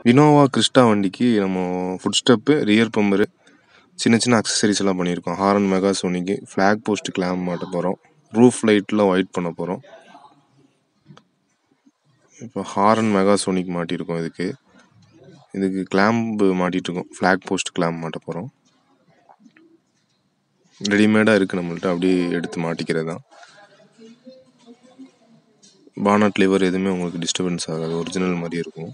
Innova Crysta வண்டிக்கு நம்ம food step rear bumper சின்ன சின்ன அக்சசரிஸ் எல்லாம் பண்ணியிருக்கோம் ஹாரன் மெகா சோனிக்கு ஃப்ளாக் போஸ்ட் கிளாம்ப் மாட்ட போகிறோம் ரூஃப் லைட்டில் ஒயிட் பண்ண போகிறோம் இப்போ ஹாரன் மெகா சோனிக் மாட்டியிருக்கோம் இதுக்கு இதுக்கு கிளாம்ப் மாட்டிட்டு இருக்கோம் ஃப்ளாக் போஸ்ட் கிளாம்ப் மாட்ட போகிறோம் ரெடிமேடாக இருக்குது நம்மள்ட்ட அப்படியே எடுத்து மாட்டிக்கிறது தான் பானட் லிவர் எதுவுமே உங்களுக்கு டிஸ்டர்பன்ஸ் ஆகாது ஒரிஜினல் மாதிரி இருக்கும்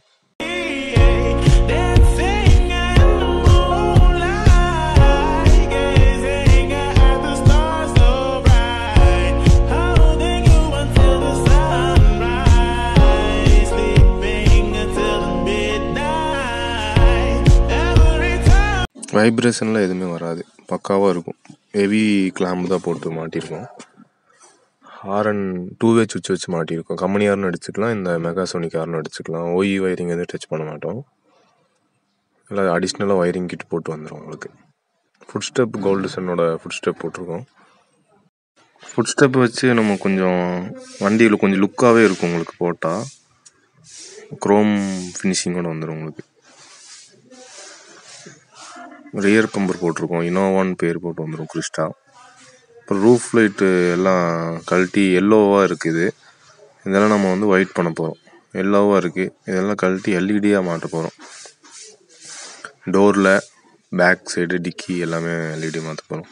Dancing in the moonlight, gazing at the stars so bright, holding you until the sunrise, sleeping until the midnight. Every time. வைப்ரேஷனில் எதுவுமே வராது பக்காவாக இருக்கும் ஹெவி கிளாம்ப் தான் போட்டு மாட்டியிருக்கோம் ஹாரன் டூ வே சுவிட்ச் வச்சு மாட்டியிருக்கோம் கம்பெனி ஹார்ன் அடிச்சுக்கலாம் இந்த மெகாசோனிக் ஹார்ன் அடிச்சுக்கலாம் ஓஇ வயரிங் எதுவும் டச் பண்ண மாட்டோம் இல்லை அடிஷ்னலாக வயரிங் கிட் போட்டு வந்துடும் உங்களுக்கு ஃபுட் ஸ்டெப் கோல்டு சன்னோட ஃபுட் ஸ்டெப் போட்டிருக்கோம் ஃபுட் ஸ்டெப் வச்சு நம்ம கொஞ்சம் வண்டியில் கொஞ்சம் லுக்காகவே இருக்கும் உங்களுக்கு போட்டால் குரோம் ஃபினிஷிங்கோட வந்துடும் உங்களுக்கு ரியர் பம்பர் போட்டிருக்கோம் இனோவான்னு பேர் போட்டு வந்துடும் கிறிஸ்டா அப்புறம் ரூஃப் லைட்டு எல்லாம் கழட்டி எல்லோவாக இருக்குது இதெல்லாம் நம்ம வந்து ஒயிட் பண்ண போகிறோம் எல்லோவாக இருக்குது இதெல்லாம் கழட்டி எல்இடியாக மாட்ட போகிறோம் டோரில் பேக் சைடு டிக்கி எல்லாமே எல்இடி மாற்ற போகிறோம்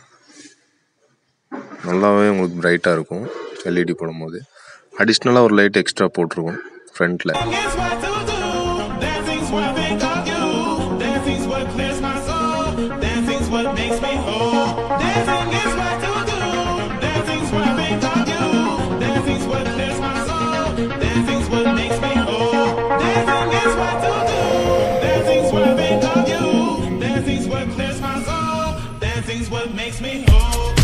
நல்லாவே உங்களுக்கு பிரைட்டாக இருக்கும் எல்இடி போடும்போது அடிஷ்னலாக ஒரு லைட் எக்ஸ்ட்ரா போட்டிருக்கோம் ஃப்ரண்ட்டில் Dancing's what to do. Dancing's what I think of you. Dancing's what clears my soul. Dancing's what makes me whole. Dancing is what to do. Dancing's what I think of you. Dancing's what clears my soul. Dancing's what makes me whole. Dancing is what to do. Dancing's what I think of you. Dancing's what clears my soul. Dancing's what makes me whole.